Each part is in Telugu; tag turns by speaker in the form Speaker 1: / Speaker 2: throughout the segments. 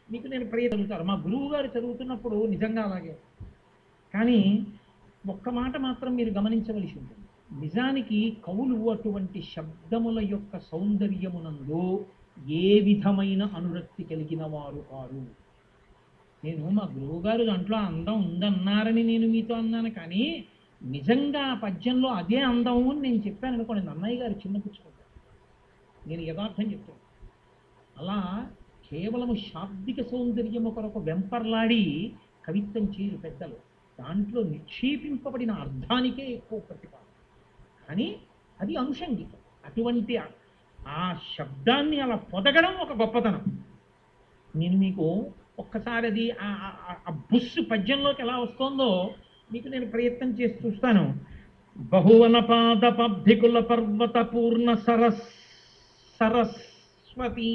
Speaker 1: మీకు నేను ప్రియ చదువుతారు మా గురువు గారు చదువుతున్నప్పుడు నిజంగా అలాగే కానీ ఒక్క మాట మాత్రం మీరు గమనించవలసి ఉంటుంది నిజానికి కవులు అటువంటి శబ్దముల యొక్క సౌందర్యమునందు ఏ విధమైన అనురక్తి కలిగిన వారు కారు నేను మా గురువుగారు దాంట్లో అందం ఉందన్నారని నేను మీతో అన్నాను కానీ నిజంగా ఆ పద్యంలో అదే అందం అని నేను చెప్పాను అనుకోండి నన్నయ్య గారు చిన్నపుచ్చుకుంటారు నేను యథార్థం చెప్తాను అలా కేవలము శాబ్దిక సౌందర్యము కొరకు వెంపర్లాడి కవిత్వం చేయరు పెద్దలు దాంట్లో నిక్షేపింపబడిన అర్థానికే ఎక్కువ ప్రతిపాదన కానీ అది అంశంగికం అటువంటి ఆ- ఆ శబ్దాన్ని అలా పొదగడం ఒక గొప్పతనం నేను మీకు ఒక్కసారి అది ఆ- ఆ- ఆ- ఆ బుస్సు పద్యంలోకి ఎలా వస్తుందో మీకు నేను ప్రయత్నం చేసి చూస్తాను బహువన పాద పబ్ధికుల పర్వత పూర్ణ సరస్ సరస్వతి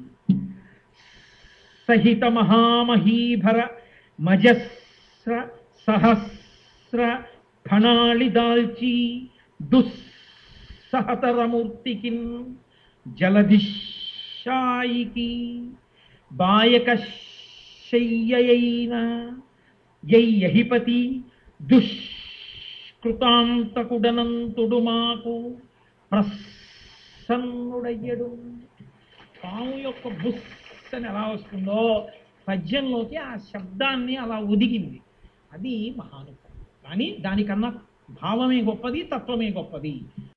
Speaker 1: సహిత మహామహీభర మజస్ర సహస్ర ఫణాళి దాల్చి దుస్సహతరమూర్తికిన్ జలధిశాయికి బాయక శయ్యయైన యయ్యహిపతి దుష్కృతాంతకుడనంతుడు మాకు ప్రసన్నుడయ్యడు పాము యొక్క బుస్ అని ఎలా వస్తుందో పద్యంలోకి ఆ శబ్దాన్ని అలా ఒదిగింది అది మహానుభావం కానీ దానికన్నా భావమే గొప్పది తత్వమే గొప్పది